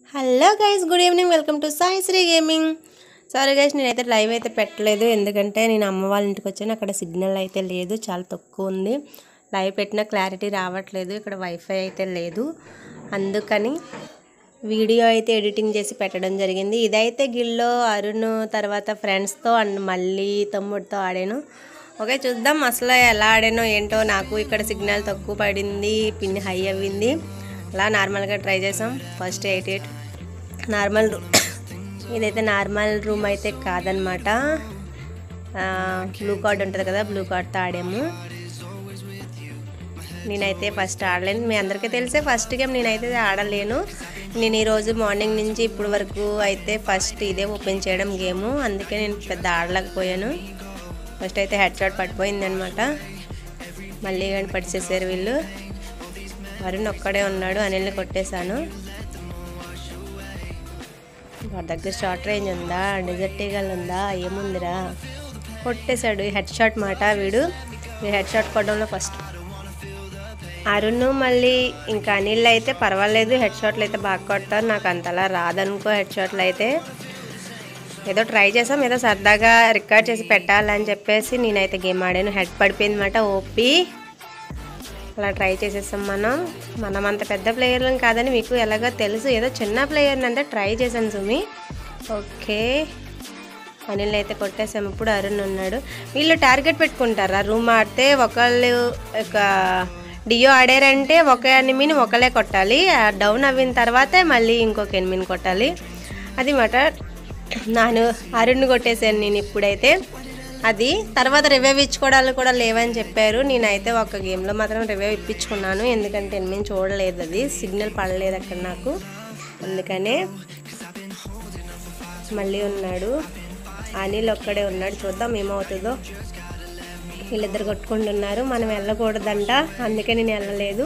Hello guys good evening welcome to Sai Sri gaming sorry guys నేనైతే live అయితే పెట్టలేదు ఎందుకంటే నేను అమ్మ వాళ్ళ ఇంటికి వచ్చాను అక్కడ సిగ్నల్ అయితే లేదు చాలా తక్కువ ఉంది లైవ్ పెట్టిన క్లారిటీ రావట్లేదు ఇక్కడ వైఫై అయితే లేదు అందుకని వీడియో అయితే ఎడిటింగ్ చేసి పెట్టడం జరిగింది ఇదైతే గిల్లో అరుణ్ తర్వాత ఫ్రెండ్స్తో అండ్ మళ్ళీ తమ్ముడితో ఆడాను ఓకే చూద్దాం అసలు ఎలా ఆడానో ఏంటో నాకు ఇక్కడ సిగ్నల్ తక్కువ పడింది పిన్ హై అవ్వింది అలా నార్మల్గా ట్రై చేసాం ఫస్ట్ ఎయిట్ ఎయిట్ నార్మల్ రూ ఇదైతే నార్మల్ రూమ్ అయితే కాదనమాట బ్లూ కార్డ్ ఉంటుంది కదా బ్లూ కార్డ్తో ఆడాము నేనైతే ఫస్ట్ ఆడలేను మీ అందరికీ తెలిసే ఫస్ట్ గేమ్ నేనైతే ఆడలేను నేను ఈరోజు మార్నింగ్ నుంచి ఇప్పుడు వరకు అయితే ఫస్ట్ ఇదే ఓపెన్ చేయడం గేము అందుకే నేను పెద్ద ఆడలేకపోయాను ఫస్ట్ అయితే హెడ్ షాట్ పడిపోయింది అనమాట మళ్ళీ కానీ పడిచేసారు వీళ్ళు వరుణ్ ఒక్కడే ఉన్నాడు అనిల్ని కొట్టేశాను వాడి దగ్గర షార్ట్ రేంజ్ ఉందా డిజర్ట్ ఈగల్ ఉందా ఏముందిరా కొట్టేశాడు హెడ్ షాట్ మాట వీడు ఈ హెడ్ షాట్ కొట్టడంలో ఫస్ట్ అరుణ్ మళ్ళీ ఇంకా అనిల్ అయితే పర్వాలేదు హెడ్ షాట్లు అయితే బాగా కొడతారు నాకు అంతలా రాదనుకో హెడ్ షాట్లు అయితే ఏదో ట్రై చేసాం ఏదో సరదాగా రికార్డ్ చేసి పెట్టాలని చెప్పేసి నేనైతే గేమ్ ఆడాను హెడ్ పడిపోయింది అనమాట ఓపి అలా ట్రై చేసేసాం మనం మనం అంత పెద్ద ప్లేయర్లం కాదని మీకు ఎలాగో తెలుసు ఏదో చిన్న ప్లేయర్ని అంటే ట్రై చేశాను సుమి ఓకే అనిల్ అయితే కొట్టేసాం ఇప్పుడు అరుణ్ ఉన్నాడు వీళ్ళు టార్గెట్ పెట్టుకుంటారా రూమ్ ఆడితే ఒకళ్ళు ఒక డియో ఆడారంటే ఒక ఎనిమిని ఒకళ్ళే కొట్టాలి ఆ డౌన్ అవ్విన తర్వాతే మళ్ళీ ఇంకొక ఎనిమిని కొట్టాలి అది మాట నాను అరుణ్ కొట్టేసాను నేను ఇప్పుడైతే అది తర్వాత రివ్యూ ఇచ్చుకోవడాలు కూడా లేవని చెప్పారు నేనైతే ఒక గేమ్లో మాత్రం రివ్యూ ఇప్పించుకున్నాను ఎందుకంటే ఎనిమిది చూడలేదు అది సిగ్నల్ పడలేదు అక్కడ నాకు అందుకనే మళ్ళీ ఉన్నాడు అనిల్ ఒక్కడే ఉన్నాడు చూద్దాం ఏమవుతుందో వీళ్ళిద్దరు కొట్టుకుంటున్నారు మనం వెళ్ళకూడదంట అందుకే నేను వెళ్ళలేదు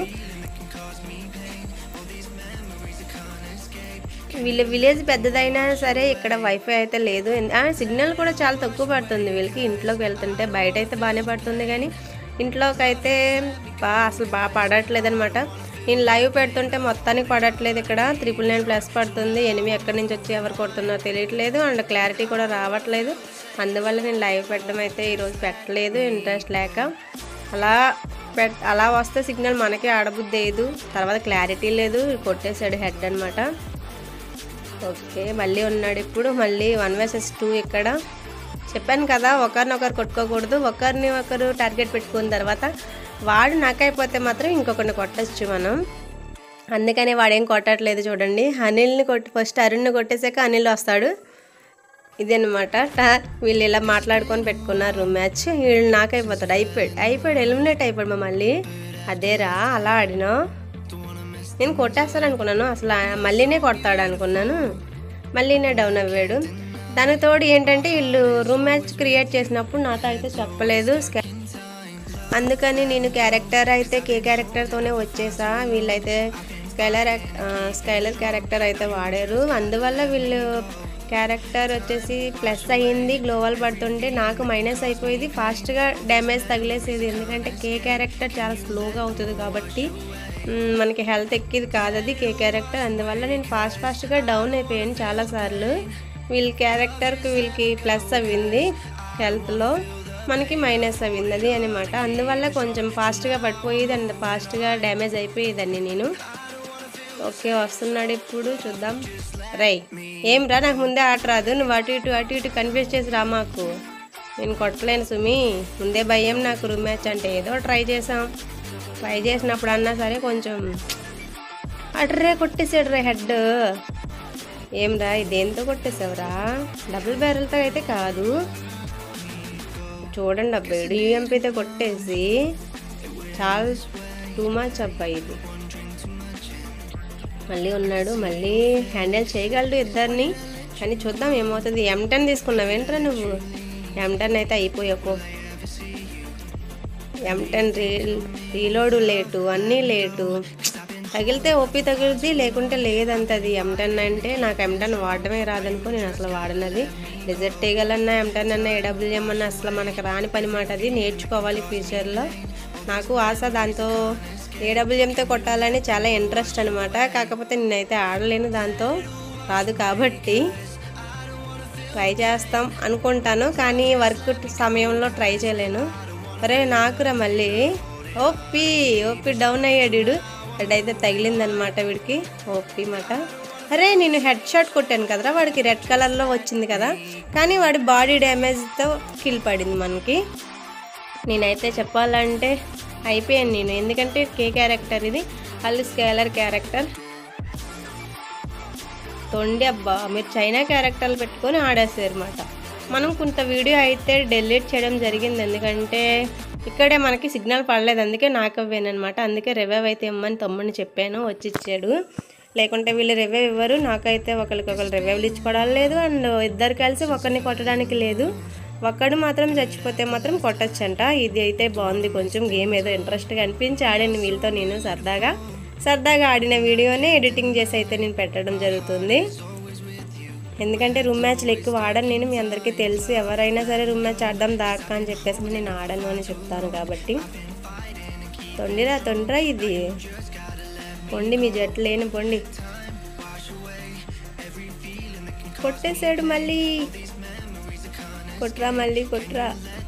వీళ్ళ విలేజ్ పెద్దదైనా సరే ఇక్కడ వైఫై అయితే లేదు ఎందు- ఆ, సిగ్నల్ కూడా చాలా తక్కువ పడుతుంది వీళ్ళకి ఇంట్లోకి వెళ్తుంటే బయట అయితే బాగానే పడుతుంది కానీ ఇంట్లోకి అయితే బాగా అసలు బాగా పడట్లేదు అనమాట నేను లైవ్ పెడుతుంటే మొత్తానికి పడట్లేదు ఇక్కడ త్రిపుల్ నైన్ ప్లస్ పడుతుంది ఎనిమిది ఎక్కడి నుంచి వచ్చి ఎవరు కొడుతున్నారో తెలియట్లేదు అండ్ క్లారిటీ కూడా రావట్లేదు అందువల్ల నేను లైవ్ పెట్టడం అయితే ఈరోజు పెట్టలేదు ఇంట్రెస్ట్ లేక అలా పెట్ అలా వస్తే సిగ్నల్ మనకి ఆడబుద్ది లేదు తర్వాత క్లారిటీ లేదు కొట్టేసాడు హెడ్ అనమాట ఓకే మళ్ళీ ఉన్నాడు ఇప్పుడు మళ్ళీ వన్ వర్సెస్ టూ ఇక్కడ చెప్పాను కదా ఒకరినొకరు కొట్టుకోకూడదు ఒకరిని ఒకరు టార్గెట్ పెట్టుకున్న తర్వాత వాడు నాకైపోతే మాత్రం ఇంకొకరిని కొట్టచ్చు మనం అందుకని వాడేం కొట్టట్లేదు చూడండి అనిల్ని కొట్టి ఫస్ట్ అరుణ్ని కొట్టేసాక అనిల్ వస్తాడు ఇదనమాట వీళ్ళు ఇలా మాట్లాడుకొని పెట్టుకున్నారు రూమ్ మ్యాచ్ వీళ్ళు నాకైపోతాడు అయిపోయాడు అయిపోయాడు ఎలిమినేట్ అయిపోయాడు మా మళ్ళీ అదేరా అలా ఆడినా నేను కొట్టేస్తాను అనుకున్నాను అసలు ఆ- మళ్ళీనే కొడతాడు అనుకున్నాను మళ్ళీనే డౌన్ అవ్వాడు దానికి తోడు ఏంటంటే వీళ్ళు రూమ్ మ్యాచ్ క్రియేట్ చేసినప్పుడు నాతో అయితే చెప్పలేదు స్కా- అందుకని నేను క్యారెక్టర్ అయితే కే క్యారెక్టర్తోనే వచ్చేసా వీళ్ళైతే స్కైలర్ యాక్- ఆ, స్కైలర్ క్యారెక్టర్ అయితే వాడారు అందువల్ల వీళ్ళు క్యారెక్టర్ వచ్చేసి ప్లస్ అయ్యింది గ్లోవల్ పడుతుంటే నాకు మైనస్ అయిపోయేది ఫాస్ట్గా డ్యామేజ్ తగిలేసేది ఎందుకంటే కే క్యారెక్టర్ చాలా స్లోగా అవుతుంది కాబట్టి మ్, మనకి హెల్త్ ఎక్కిది కాదు అది కే క్యారెక్టర్ అందువల్ల నేను ఫాస్ట్ ఫాస్ట్గా డౌన్ అయిపోయాను చాలాసార్లు వీళ్ళ క్యారెక్టర్కి వీళ్ళకి ప్లస్ అవ్వింది హెల్త్లో మనకి మైనస్ అవ్వింది అది అనమాట అందువల్ల కొంచెం ఫాస్ట్గా పడిపోయేది అండ్ ఫాస్ట్గా డ్యామేజ్ అయిపోయేదాన్ని నేను ఓకే వస్తున్నాడు ఇప్పుడు చూద్దాం రై ఏం రా నాకు ముందే ఆట రాదు నువ్వు అటు ఇటు అటు ఇటు కన్ఫ్యూజ్ చేసి రా మాకు నేను కొట్టలేను సుమి ముందే భయం నాకు రూమ్ మ్యాచ్ అంటే ఏదో ట్రై చేసాం ట్రై చేసినప్పుడు అన్నా సరే కొంచెం అట్రే కొట్టేసాడు రా హెడ్ ఏం రా ఇదేంతో కొట్టేసావురా డబుల్ బ్యారెల్తో అయితే కాదు చూడండి అబ్బాయి యూఎంపీతో కొట్టేసి చాలా టూ మచ్ అబ్బాయి ఇది మళ్ళీ ఉన్నాడు మళ్ళీ హ్యాండిల్ చేయగలడు ఇద్దరిని కానీ చూద్దాం ఏమవుతుంది ఎంటెన్ తీసుకున్నావేంట్రా నువ్వు ఎంటెన్ అయితే అయిపోయాకో ఎంటెన్ రీ రీలోడు లేటు అన్నీ లేటు తగిలితే ఓపి తగిలింది లేకుంటే లేదంతది ఎంటెన్ అంటే నాకు ఎంటెన్ వాడడమే రాదనుకో నేను అసలు వాడనది డిజర్ట్ తీగలన్నా ఎంటెన్ అన్నా ఏడబ్ల్యూఎం అన్నా అసలు మనకు రాని పని మాట అది నేర్చుకోవాలి ఫ్యూచర్లో నాకు ఆశ దాంతో ఏడబ్ల్యూఎంతో కొట్టాలని చాలా ఇంట్రెస్ట్ అనమాట కాకపోతే నేనైతే ఆడలేను దాంతో రాదు కాబట్టి ట్రై చేస్తాం అనుకుంటాను కానీ వర్క్ సమయంలో ట్రై చేయలేను అరే నాకురా మళ్ళీ ఓపి ఓపి డౌన్ అయ్యాడు వీడు అయితే తగిలిందనమాట వీడికి ఓపి మాట అరే నేను హెడ్ షాట్ కొట్టాను కదరా వాడికి రెడ్ కలర్లో వచ్చింది కదా కానీ వాడి బాడీ డ్యామేజ్తో కిల్ పడింది మనకి నేనైతే చెప్పాలంటే అయిపోయాను నేను ఎందుకంటే కే క్యారెక్టర్ ఇది వాళ్ళు స్కేలర్ క్యారెక్టర్ తొండి అబ్బా మీరు చైనా క్యారెక్టర్లు పెట్టుకొని ఆడేస్తారు అనమాట మనం కొంత వీడియో అయితే డెలీట్ చేయడం జరిగింది ఎందుకంటే ఇక్కడే మనకి సిగ్నల్ పడలేదు అందుకే నాకు అవ్వానమాట అందుకే రివైవ్ అయితే ఇమ్మని తమ్ముడిని చెప్పాను వచ్చి ఇచ్చాడు లేకుంటే వీళ్ళు రివైవ్ ఇవ్వరు నాకైతే ఒకరికొకరు రివైవ్లు ఇచ్చుకోవడం లేదు అండ్ ఇద్దరు కలిసి ఒకరిని కొట్టడానికి లేదు ఒక్కడు మాత్రం చచ్చిపోతే మాత్రం కొట్టచ్చంట ఇది అయితే బాగుంది కొంచెం గేమ్ ఏదో ఇంట్రెస్ట్గా అనిపించి ఆడాను వీళ్ళతో నేను సరదాగా సరదాగా ఆడిన వీడియోనే ఎడిటింగ్ చేసి అయితే నేను పెట్టడం జరుగుతుంది ఎందుకంటే రూమ్ మ్యాచ్లు ఎక్కువ ఆడను నేను మీ అందరికీ తెలుసు ఎవరైనా సరే రూమ్ మ్యాచ్ ఆడదాం దాకా అని చెప్పేసి నేను ఆడను అని చెప్తాను కాబట్టి తొండిరా తొండిరా ఇది పొండి మీ జట్టు లేని పొండి కొట్టేసాడు మళ్ళీ కొట్రా మళ్ళీ కొట్రా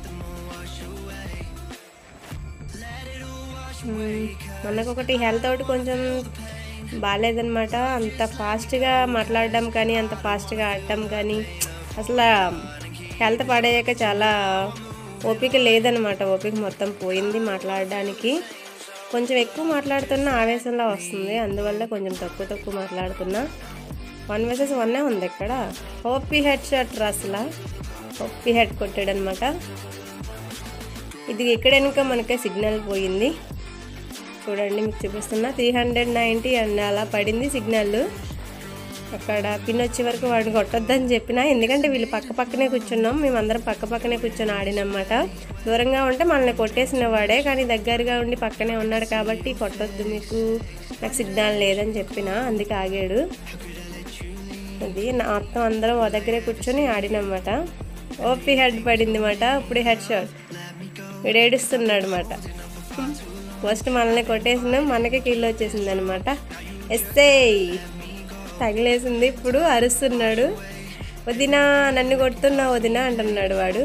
మ్మ్. మనకొకటి హెల్త్ ఒకటి కొంచెం బాగాలేదనమాట అంత ఫాస్ట్గా మాట్లాడడం కానీ అంత ఫాస్ట్గా ఆడటం కానీ అసలు హెల్త్ పాడయ్యాక చాలా ఓపిక లేదనమాట ఓపిక మొత్తం పోయింది మాట్లాడడానికి కొంచెం ఎక్కువ మాట్లాడుతున్న ఆవేశంలో వస్తుంది అందువల్ల కొంచెం తక్కువ తక్కువ మాట్లాడుతున్నా వన్ వర్సెస్ వన్నే ఉంది ఇక్కడ ఓపీ హెడ్ షాట్ రా అసలు ఓపీ హెడ్ కొట్టాడనమాట ఇది ఇక్కడ వెనుక మనకే సిగ్నల్ పోయింది చూడండి మీకు చూపిస్తున్నా త్రీ హండ్రెడ్ నైంటీ అండ్ అలా పడింది సిగ్నల్ అక్కడ పిన్ వచ్చే వరకు వాడిని కొట్టొద్దని చెప్పిన ఎందుకంటే వీళ్ళు పక్క పక్కనే కూర్చున్నాం మేమందరం పక్క పక్కనే కూర్చొని ఆడినమాట దూరంగా ఉంటే మనల్ని కొట్టేసిన వాడే కానీ దగ్గరగా ఉండి పక్కనే ఉన్నాడు కాబట్టి కొట్టొద్దు మీకు నాకు సిగ్నల్ లేదని చెప్పిన అందుకే ఆగాడు అది నా మొత్తం అందరం ఓ దగ్గరే కూర్చొని ఆడినమాట ఓపీ హెడ్ పడింది మాట ఇప్పుడు హెడ్ షాట్ వీడు ఏడుస్తున్నాడు అనమాట ఫస్ట్ మనల్ని కొట్టేసిన మనకి కిల్ వచ్చేసింది అనమాట ఎస్తే తగిలేసింది ఇప్పుడు అరుస్తున్నాడు వదినా నన్ను కొడుతున్నా వదినా అంటున్నాడు వాడు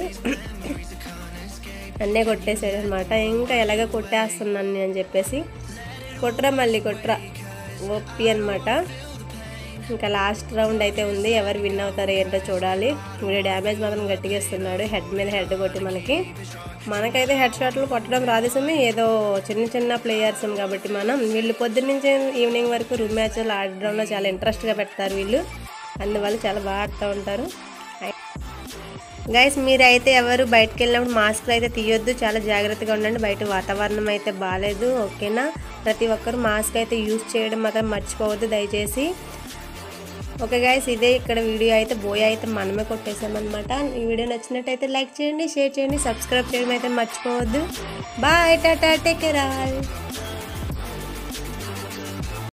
నన్నే కొట్టేశాడు అనమాట ఇంకా ఎలాగ కొట్టేస్తున్నాను నేను అని చెప్పేసి కొట్రా మళ్ళీ కొట్రా ఓపి అనమాట ఇంకా లాస్ట్ రౌండ్ అయితే ఉంది ఎవరు విన్ అవుతారో ఏంటో చూడాలి వీడు డ్యామేజ్ మాత్రం గట్టిగా ఇస్తున్నాడు హెడ్ మీద హెడ్ కొట్టి మనకి మనకైతే హెడ్ షాట్లు కొట్టడం రాదు సుమి ఏదో చిన్న చిన్న ప్లేయర్స్ కాబట్టి మనం వీళ్ళు పొద్దున్న నుంచి ఈవినింగ్ వరకు రూమ్ మ్యాచ్లు ఆడడంలో చాలా ఇంట్రెస్ట్గా పెడతారు వీళ్ళు అందువల్ల చాలా బాగా ఆడుతూ ఉంటారు గైస్ మీరైతే ఎవరు బయటకు వెళ్ళినప్పుడు మాస్క్ అయితే తీయొద్దు చాలా జాగ్రత్తగా ఉండండి బయట వాతావరణం అయితే బాగాలేదు ఓకేనా ప్రతి ఒక్కరు మాస్క్ అయితే యూజ్ చేయడం మాత్రం మర్చిపోవద్దు దయచేసి ఓకే గైస్ ఇదే ఇక్కడ వీడియో అయితే బోయ్ అయితే మనమే కొట్టేసామన్నమాట ఈ వీడియో నచ్చినట్టయితే లైక్ చేయండి షేర్ చేయండి సబ్స్క్రైబ్ చేయడం అయితే మర్చిపోవద్దు bye tata take care all